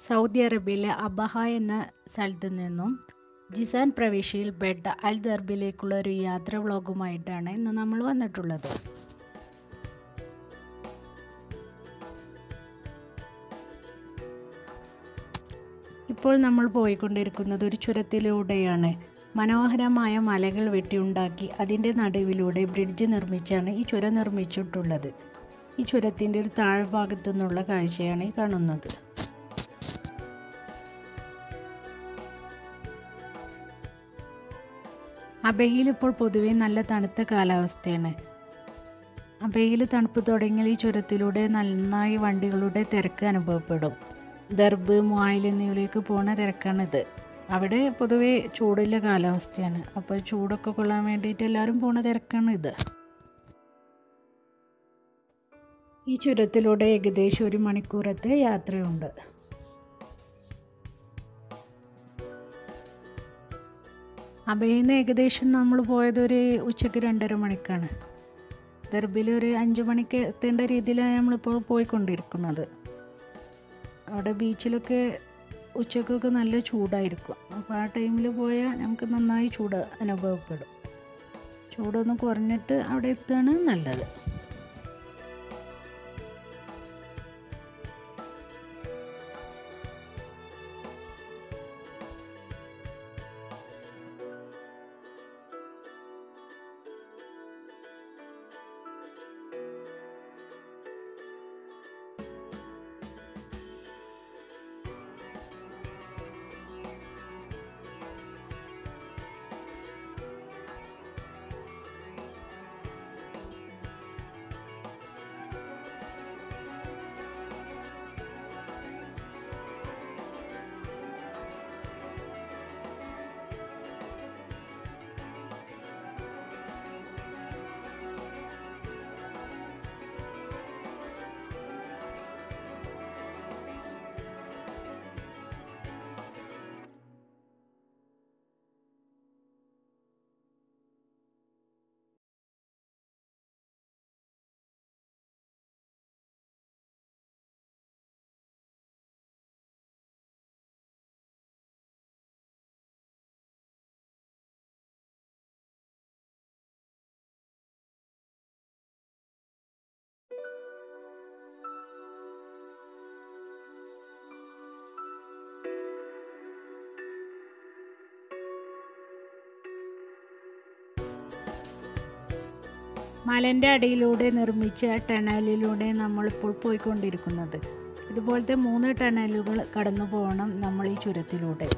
Saudi അറേബ്യയിലെ Abha എന്ന സ്ഥലത്തു നിന്നും ജിസാൻ പ്രവിശ്യയിൽ ബെഡ അൽ ദർബിലേക്കുള്ള ഒരു യാത്ര വ്ളോഗുമായിട്ടാണ് ഇന്ന് നമ്മൾ വന്നിട്ടുള്ളത് ഇപ്പോൾ നമ്മൾ പോയിക്കൊണ്ടിരിക്കുന്നത് ഒരു ചുരത്തിലൂടെയാണ് മനോഹരമായ മലകൾ വെട്ടിയുണ്ടാക്കി അതിൻ്റെ നടുവിലൂടെ ബ്രിഡ്ജ് നിർമ്മിച്ചാണ് ഈ ചുരം നിർമ്മിച്ചിട്ടുള്ളത് ഈ ചുരത്തിൻ്റെ ഒരു താഴ്ഭാഗത്തു നിന്നുള്ള കാഴ്ചയാണ് ഈ കാണുന്നത് അബയിൽ ഇപ്പോൾ പൊതുവേ നല്ല തണുത്ത കാലാവസ്ഥയാണ് അബയിൽ തണുപ്പ് തുടങ്ങിയാൽ ഈ ചുരത്തിലൂടെ നന്നായി വണ്ടികളുടെ തിരക്ക് അനുഭവപ്പെടും ദർബ് മുആയിൽ എന്നിവയിലേക്ക് പോണ തിരക്കാണിത് അവിടെ പൊതുവേ ചൂടുള്ള കാലാവസ്ഥയാണ് അപ്പോൾ ചൂടൊക്കെ കൊള്ളാൻ വേണ്ടിയിട്ട് എല്ലാവരും പോണ തിരക്കാണ് ഇത് ഈ ചുരത്തിലൂടെ ഏകദേശം ഒരു മണിക്കൂറത്തെ യാത്രയുണ്ട് അബയിൽ നിന്ന് ഏകദേശം നമ്മൾ പോയത് ഒരു ഉച്ചയ്ക്ക് രണ്ടര മണിക്കാണ് ദർബിൽ ഒരു അഞ്ച് മണിക്ക് എത്തേണ്ട രീതിയിലാണ് നമ്മളിപ്പോൾ പോയിക്കൊണ്ടിരിക്കുന്നത് അവിടെ ബീച്ചിലൊക്കെ ഉച്ചക്കൊക്കെ നല്ല ചൂടായിരിക്കും അപ്പോൾ ആ ടൈമിൽ പോയാൽ നമുക്ക് നന്നായി ചൂട് അനുഭവപ്പെടും ചൂടൊന്ന് കുറഞ്ഞിട്ട് അവിടെ എത്തുകയാണ് നല്ലത് മലൻ്റെ അടിയിലൂടെ നിർമ്മിച്ച ടണലിലൂടെ നമ്മളിപ്പോൾ പോയിക്കൊണ്ടിരിക്കുന്നത് ഇതുപോലത്തെ മൂന്ന് ടണലുകൾ കടന്നു പോകണം നമ്മൾ ഈ ചുരത്തിലൂടെ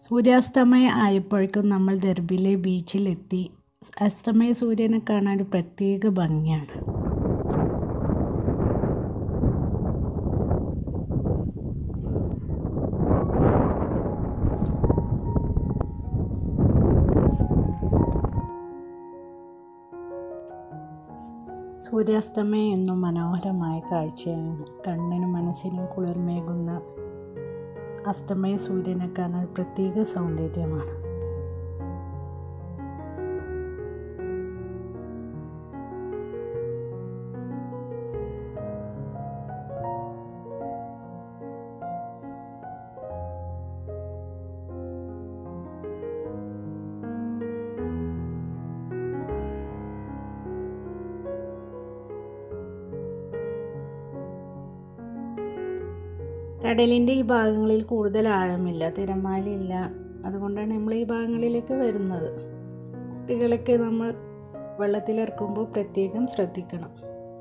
സൂര്യാസ്തമയം ആയപ്പോഴേക്കും നമ്മൾ ദർബിലെ ബീച്ചിലെത്തി അസ്തമയ സൂര്യനെ കാണാൻ ഒരു പ്രത്യേക ഭംഗിയാണ് സൂര്യാസ്തമയം എന്നും മനോഹരമായ കാഴ്ചയാണ് കണ്ണിനും മനസ്സിനും കുളിർമേകുന്ന അസ്തമയ സൂര്യനെ കാണാൻ പ്രത്യേക സൗന്ദര്യമാണ് കടലിൻ്റെ ഈ ഭാഗങ്ങളിൽ കൂടുതൽ ആഴമില്ല തിരമാലയില്ല അതുകൊണ്ടാണ് നമ്മൾ ഈ ഭാഗങ്ങളിലേക്ക് വരുന്നത് കുട്ടികളൊക്കെ നമ്മൾ വെള്ളത്തിലിറക്കുമ്പോൾ പ്രത്യേകം ശ്രദ്ധിക്കണം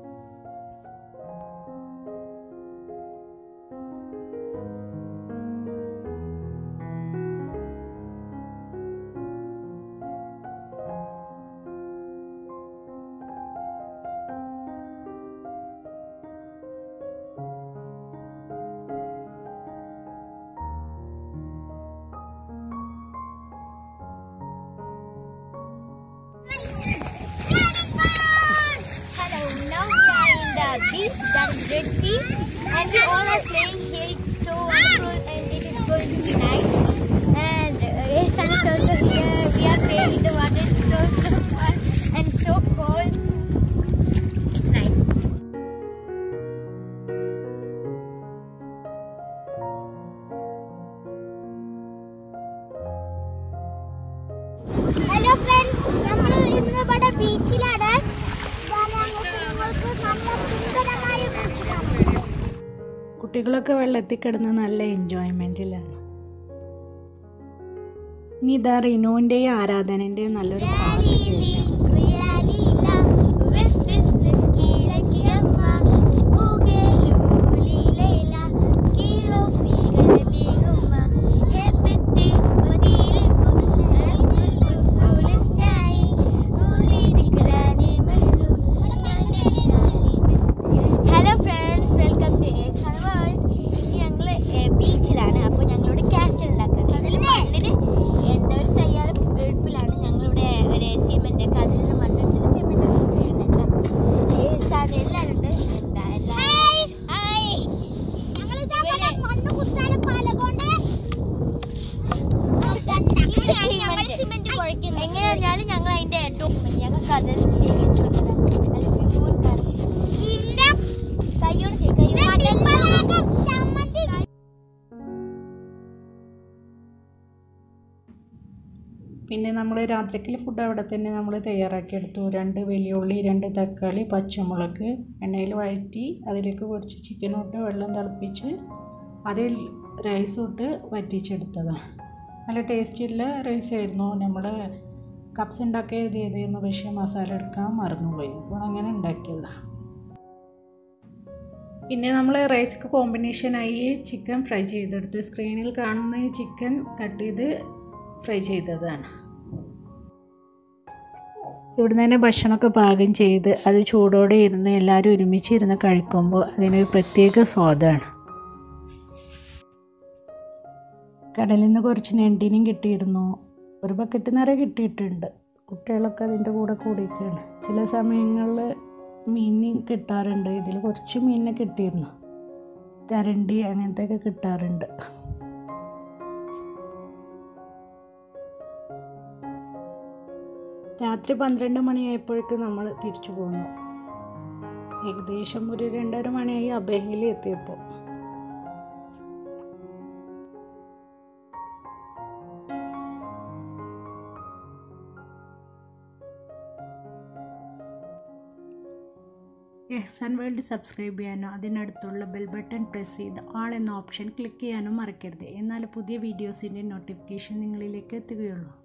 Hello, now we are in the beach, that is Red Sea, and we all are playing here. It's so wonderful, and it is going to be nice. And uh, yes, sun is also here. We are playing in the water. It's so so fun and so cold. It's nice. Hello friends നമ്മൾ ഇന്ന് ഇവിടെ ബീച്ചിലാണ് നല്ല സുന്ദരമായ ബീച്ചിലാണ് കുട്ടികളൊക്കെ വെള്ളത്തിൽ കിടന്ന് നല്ല എൻജോയ്മെൻറ്റിലാണ് ഇനി ഇതാ റിനുവിൻ്റെയും ആരാധനൻ്റെയും നല്ലൊരു പാട്ട് കേൾക്കാം ഹലോ ഫ്രണ്ട്സ് വെൽക്കം ടു ഞങ്ങൾ ബീച്ചിലാണ് അപ്പോൾ ഞങ്ങളിവിടെ ക്യാഷ് ഉണ്ടാക്കുന്നത് അതിൽ മണ്ണിന് എന്താ ഒരു തയ്യാറ് എടുപ്പിലാണ് ഞങ്ങളിവിടെ ഒരു സിമെന്റ് കല്ലിന് മണ്ണിട്ട് സിമെന്റ് എല്ലാവരും ഉണ്ട് എന്താ എങ്ങനെയാണെന്നാലും ഞങ്ങൾ അതിന്റെ ഞങ്ങൾ കടൽ കയ്യോട് ചമ്മന്തി പിന്നെ നമ്മൾ രാത്രിക്കുള്ള ഫുഡ് അവിടെ തന്നെ നമ്മൾ തയ്യാറാക്കിയെടുത്തു രണ്ട് വലിയ ഉള്ളി രണ്ട് തക്കാളി പച്ചമുളക് എണ്ണയിൽ വഴറ്റി അതിലേക്ക് കുറച്ച് ചിക്കൻ ഇട്ട് വെള്ളം തിളപ്പിച്ച് അതിൽ റൈസ് ഇട്ട് വറ്റിച്ചെടുത്തതാണ് നല്ല ടേസ്റ്റുള്ള റൈസ് ആയിരുന്നു നമ്മൾ കപ്സ് ഉണ്ടാക്കിയ ചെയ്തിരുന്നു പക്ഷേ മസാല എടുക്കാൻ മറന്നുപോയി അപ്പോൾ അങ്ങനെ ഉണ്ടാക്കിയതാണ് പിന്നെ നമ്മൾ റൈസ്ക്ക് കോമ്പിനേഷനായി ചിക്കൻ ഫ്രൈ ചെയ്തെടുത്തു സ്ക്രീനിൽ കാണുന്ന ഈ ചിക്കൻ കട്ട് ചെയ്ത് ഫ്രൈ ചെയ്തതാണ് ഇവിടുന്ന് തന്നെ ഭക്ഷണമൊക്കെ പാകം ചെയ്ത് അത് ചൂടോടെ ഇരുന്ന് എല്ലാവരും ഒരുമിച്ച് ഇരുന്ന് കഴിക്കുമ്പോൾ അതിനൊരു പ്രത്യേക സ്വാദാണ് കടലിൽ നിന്ന് കുറച്ച് ഞണ്ടിനും കിട്ടിയിരുന്നു ഒരു ബക്കറ്റ് നിറയെ കിട്ടിയിട്ടുണ്ട് കുട്ടികളൊക്കെ അതിൻ്റെ കൂടെ കൂടിയൊക്കെയാണ് ചില സമയങ്ങളിൽ മീൻ കിട്ടാറുണ്ട് ഇതിൽ കുറച്ച് മീനിനെ കിട്ടിയിരുന്നു തരണ്ടി അങ്ങനത്തെയൊക്കെ കിട്ടാറുണ്ട് രാത്രി പന്ത്രണ്ട് മണിയായപ്പോഴേക്കും നമ്മൾ തിരിച്ചു പോന്നു ഏകദേശം ഒരു രണ്ടര മണിയായി അബഹയിൽ എത്തിയപ്പോൾ എഹ്സാൻ വേൾഡ് സബ്സ്ക്രൈബ് ചെയ്യാനോ അതിനടുത്തുള്ള ബെൽ ബട്ടൺ പ്രസ് ചെയ്ത് ആൾ എന്ന ഓപ്ഷൻ ക്ലിക്ക് ചെയ്യാനോ മറക്കരുത് എന്നാൽ പുതിയ വീഡിയോസിൻ്റെ നോട്ടിഫിക്കേഷൻ നിങ്ങളിലേക്ക് എത്തുകയുള്ളൂ